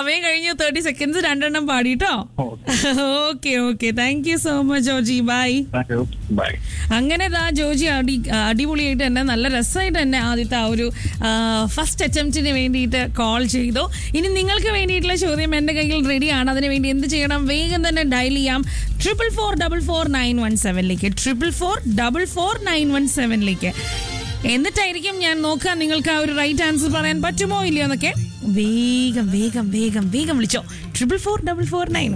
സമയം കഴിഞ്ഞു thirty seconds രണ്ടെണ്ണം പാടിട്ടോ okay okay thank you so much Joji bye thank you bye അങ്ങനെ ദാ ജോജി അടി അടിപൊളിയായിട്ട് തന്നെ നല്ല രസമായിട്ട് തന്നെ ആദ്യത്തെ ആ ഒരു ഫസ്റ്റ് അറ്റംപ്റ്റിന് വേണ്ടിയിട്ട് കോൾ ചെയ്തു ഇനി നിങ്ങൾക്ക് വേണ്ടിയിട്ടുള്ള ചോദ്യം എൻ്റെ കയ്യിൽ റെഡിയാണ് അതിന് വേണ്ടി എന്ത് ചെയ്യണം വേഗം തന്നെ ഡയൽ ചെയ്യാം triple four double four nine one സെവനിലേക്ക് triple four double four nine one സെവനിലേക്ക് എന്നിട്ടായിരിക്കും ഞാൻ നോക്കുക നിങ്ങൾക്ക് ആ ഒരു റൈറ്റ് ആൻസർ പറയാൻ പറ്റുമോ ഇല്ലയോ എന്നൊക്കെ വേഗം വേഗം വേഗം വേഗം വിളിച്ചോ triple four double four nine